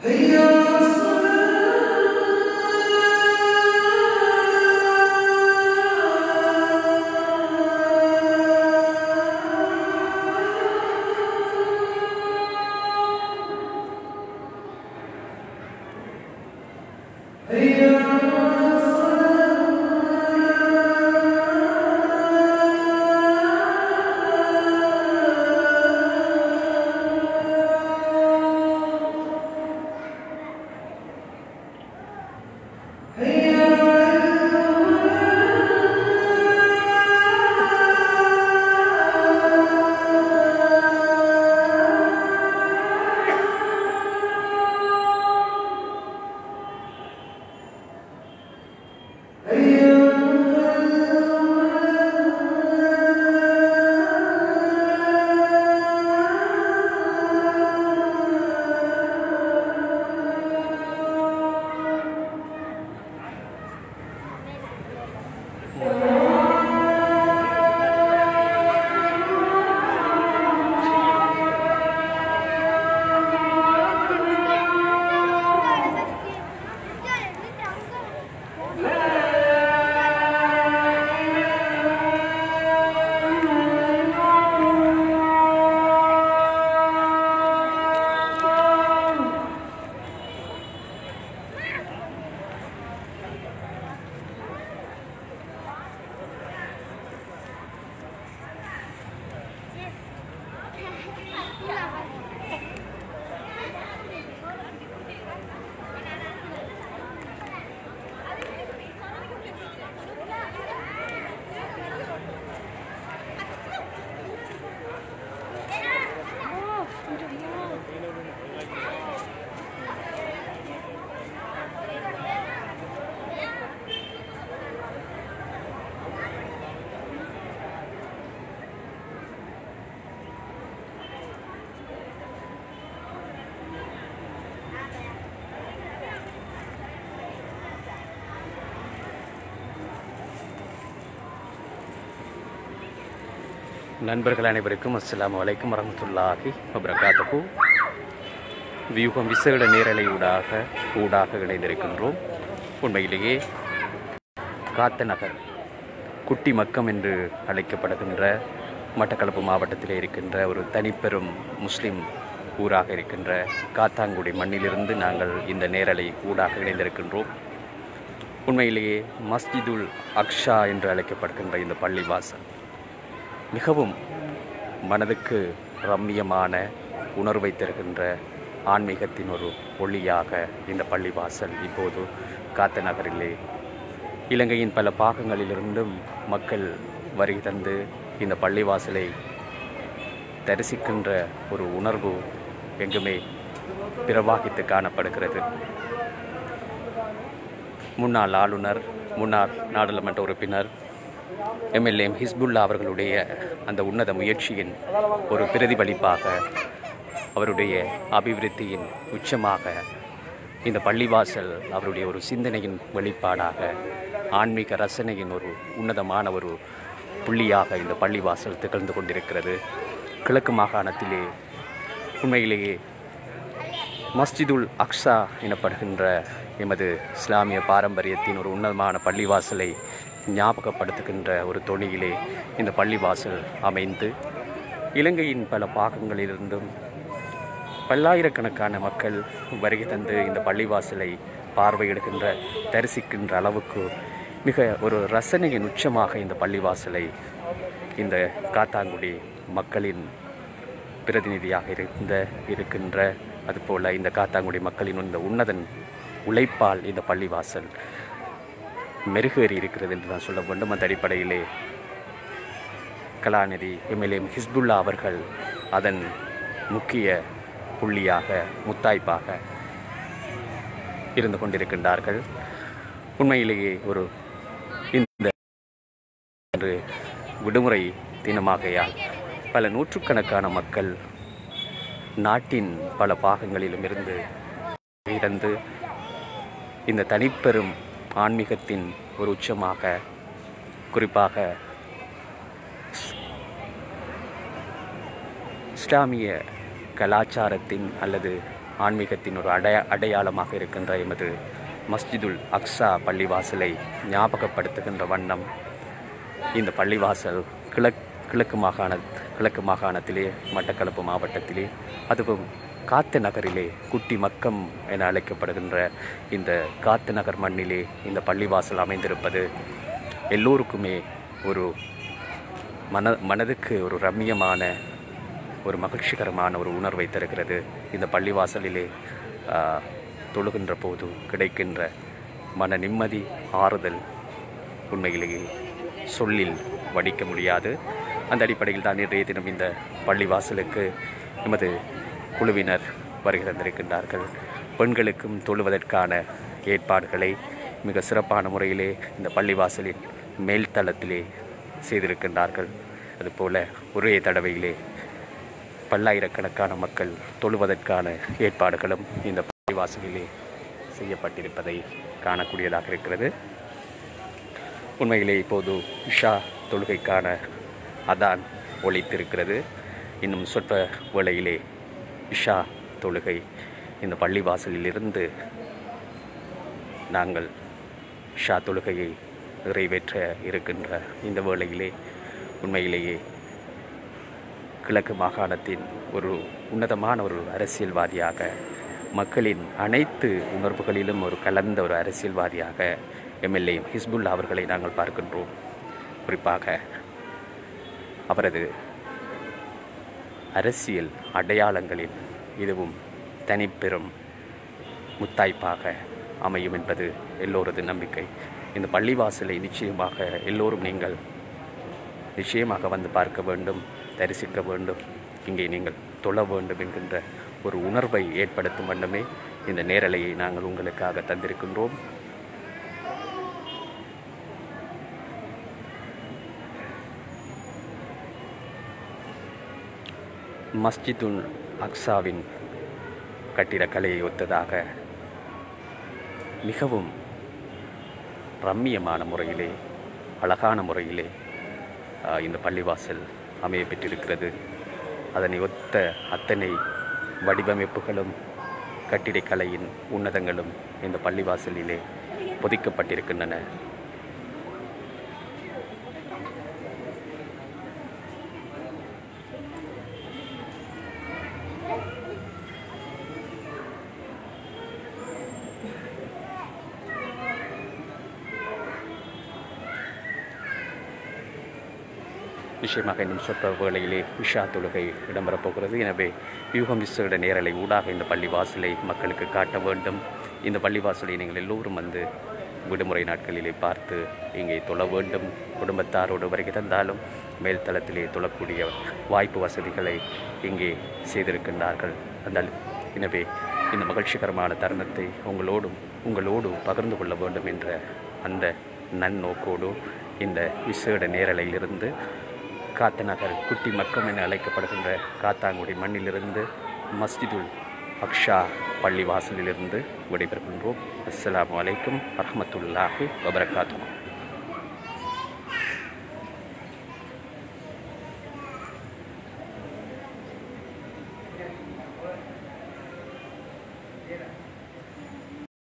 நண்பர்கள் அனைவருக்கும் அஸ்ஸலாமு அலைக்கும் வரமத்துல்லாஹி வபரகாத்துஹு வியூகம் விசேட நேரலை ஊடாக ஊடாக இணைந்திருக்கின்றோம் உண்மையிலேயே காத்த நகர் குட்டி மக்கம் என்று அழைக்கப்படுகின்ற மட்டக்களப்பு மாவட்டத்தில் இருக்கின்ற ஒரு தனிப்பெரும் முஸ்லிம் ஊராக இருக்கின்ற காத்தாங்குடி மண்ணிலிருந்து நாங்கள் இந்த நேரலை ஊடாக இணைந்திருக்கின்றோம் உண்மையிலேயே மஸ்ஜிதுல் அக்ஷா என்று அழைக்கப்படுகின்ற இந்த பள்ளிவாசல் மிகவும் மனதுக்கு ரம்மியமான உணர்வை தருகின்ற ஆன்மீகத்தின் ஒரு ஒளியாக இந்த பள்ளிவாசல் இப்போது காத்த நகரிலே இலங்கையின் பல பாகங்களிலிருந்தும் மக்கள் வருகை தந்து இந்த பள்ளிவாசலை தரிசிக்கின்ற ஒரு உணர்வு எங்குமே பிரவாகித்து காணப்படுகிறது முன்னாள் ஆளுநர் முன்னாள் நாடாளுமன்ற உறுப்பினர் எம்எல்ஏ ஹிஸ்புல்லா அவர்களுடைய அந்த உன்னத முயற்சியின் ஒரு பிரதிபலிப்பாக அவருடைய அபிவிருத்தியின் உச்சமாக இந்த பள்ளிவாசல் அவருடைய ஒரு சிந்தனையின் வெளிப்பாடாக ஆன்மீக ரசனையின் ஒரு உன்னதமான ஒரு புள்ளியாக இந்த பள்ளிவாசல் திகழ்ந்து கொண்டிருக்கிறது கிழக்கு மாகாணத்திலே உண்மையிலேயே மஸ்ஜிதுல் அக்ஸா எனப்படுகின்ற எமது இஸ்லாமிய பாரம்பரியத்தின் ஒரு உன்னதமான பள்ளிவாசலை ஞாபகப்படுத்துகின்ற ஒரு தொனியிலே இந்த பள்ளிவாசல் அமைந்து இலங்கையின் பல பாகங்களிலிருந்தும் பல்லாயிரக்கணக்கான மக்கள் வருகை தந்து இந்த பள்ளிவாசலை பார்வையிடுகின்ற தரிசிக்கின்ற அளவுக்கு மிக ஒரு ரசனையின் உச்சமாக இந்த பள்ளிவாசலை இந்த காத்தாங்குடி மக்களின் பிரதிநிதியாக இருந்த இருக்கின்ற அதுபோல இந்த காத்தாங்குடி மக்களின் இந்த உன்னதன் உழைப்பால் இந்த பள்ளிவாசல் மெருகேறி இருக்கிறது என்று நான் சொல்ல வேண்டும் அந்த அடிப்படையிலே கலாநிதி எம்எல்ஏ ஹிஸ்புல்லா அவர்கள் அதன் முக்கிய புள்ளியாக முத்தாய்ப்பாக இருந்து கொண்டிருக்கின்றார்கள் உண்மையிலேயே ஒரு இந்த இன்று விடுமுறை தினமாகையால் பல நூற்றுக்கணக்கான மக்கள் நாட்டின் பல பாகங்களிலும் இருந்து இருந்து இந்த தனிப்பெரும் ஆன்மீகத்தின் ஒரு உச்சமாக குறிப்பாக இஸ்லாமிய கலாச்சாரத்தின் அல்லது ஆன்மீகத்தின் ஒரு அடைய அடையாளமாக இருக்கின்ற எமது மஸ்ஜிதுல் அக்ஸா பள்ளிவாசலை ஞாபகப்படுத்துகின்ற வண்ணம் இந்த பள்ளிவாசல் கிழக் கிழக்கு மாகாண கிழக்கு மாகாணத்திலே மட்டக்களப்பு மாவட்டத்திலே அதுவும் காத்து நகரிலே குட்டி மக்கம் என அழைக்கப்படுகின்ற இந்த காத்து நகர் மண்ணிலே இந்த பள்ளிவாசல் அமைந்திருப்பது எல்லோருக்குமே ஒரு மன மனதுக்கு ஒரு ரம்மியமான ஒரு மகிழ்ச்சிகரமான ஒரு உணர்வை தருகிறது இந்த பள்ளிவாசலிலே ஆ, தொழுகின்ற போது கிடைக்கின்ற மன நிம்மதி ஆறுதல் உண்மையிலேயே சொல்லில் வடிக்க முடியாது அந்த அடிப்படையில் தான் இன்றைய தினம் இந்த பள்ளிவாசலுக்கு எமது குழுவினர் வருகை தந்திருக்கின்றார்கள் பெண்களுக்கும் தொழுவதற்கான ஏற்பாடுகளை மிக சிறப்பான முறையிலே இந்த பள்ளிவாசலின் மேல்தளத்திலே செய்திருக்கின்றார்கள் அதுபோல ஒரே தடவையிலே பல்லாயிரக்கணக்கான மக்கள் தொழுவதற்கான ஏற்பாடுகளும் இந்த பள்ளிவாசலிலே செய்யப்பட்டிருப்பதை காணக்கூடியதாக இருக்கிறது உண்மையிலே இப்போது இஷா தொழுகைக்கான அதான் ஒலித்திருக்கிறது இன்னும் சொற்ப வேளையிலே இஷா தொழுகை இந்த பள்ளிவாசலிலிருந்து நாங்கள் இஷா தொழுகையை நிறைவேற்ற இருக்கின்ற இந்த வேளையிலே உண்மையிலேயே கிழக்கு மாகாணத்தின் ஒரு உன்னதமான ஒரு அரசியல்வாதியாக மக்களின் அனைத்து உணர்வுகளிலும் ஒரு கலந்த ஒரு அரசியல்வாதியாக எம்எல்ஏ ஹிஸ்புல்லா அவர்களை நாங்கள் பார்க்கின்றோம் குறிப்பாக அவரது அரசியல் அடையாளங்களில் இதுவும் தனிப்பெரும் முத்தாய்ப்பாக அமையும் என்பது எல்லோரது நம்பிக்கை இந்த பள்ளிவாசலை நிச்சயமாக எல்லோரும் நீங்கள் நிச்சயமாக வந்து பார்க்க வேண்டும் தரிசிக்க வேண்டும் இங்கே நீங்கள் தொழ வேண்டும் என்கின்ற ஒரு உணர்வை ஏற்படுத்தும் வண்ணமே இந்த நேரலையை நாங்கள் உங்களுக்காக தந்திருக்கின்றோம் மஸ்ஜிதுல் அக்ஸாவின் கட்டிடக்கலையை ஒத்ததாக மிகவும் ரம்மியமான முறையிலே அழகான முறையிலே ஆ, இந்த பள்ளிவாசல் அமைய பெற்றிருக்கிறது அதனை ஒத்த அத்தனை வடிவமைப்புகளும் கட்டிடக்கலையின் உன்னதங்களும் இந்த பள்ளிவாசலிலே பொதிக்கப்பட்டிருக்கின்றன நிச்சயமாக இன்னும் சொற்ப வேளையிலே இஷா தொழுகை இடம்பெறப் போகிறது எனவே யூகம் விசுவட நேரலை ஊடாக இந்த பள்ளிவாசலை மக்களுக்கு காட்ட வேண்டும் இந்த பள்ளிவாசலை நீங்கள் எல்லோரும் வந்து விடுமுறை நாட்களிலே பார்த்து இங்கே தொழ வேண்டும் குடும்பத்தாரோடு வருகை தந்தாலும் மேல் தளத்திலே தொழக்கூடிய வாய்ப்பு வசதிகளை இங்கே செய்திருக்கின்றார்கள் அந்த எனவே இந்த மகிழ்ச்சிகரமான தருணத்தை உங்களோடும் உங்களோடு பகிர்ந்து கொள்ள வேண்டும் என்ற அந்த நன்னோக்கோடு இந்த விசேட நேரலையிலிருந்து காத்தநகர் குட்டி மக்கம் என அழைக்கப்படுகின்ற காத்தாங்குடி மண்ணிலிருந்து மஸ்ஜிதுல் அக்ஷா பள்ளி வாசலிலிருந்து விடைபெறுகின்றோம் அஸ்ஸலாமு அலைக்கும் வரஹ்மத்துல்லாஹி வபரகாத்துஹு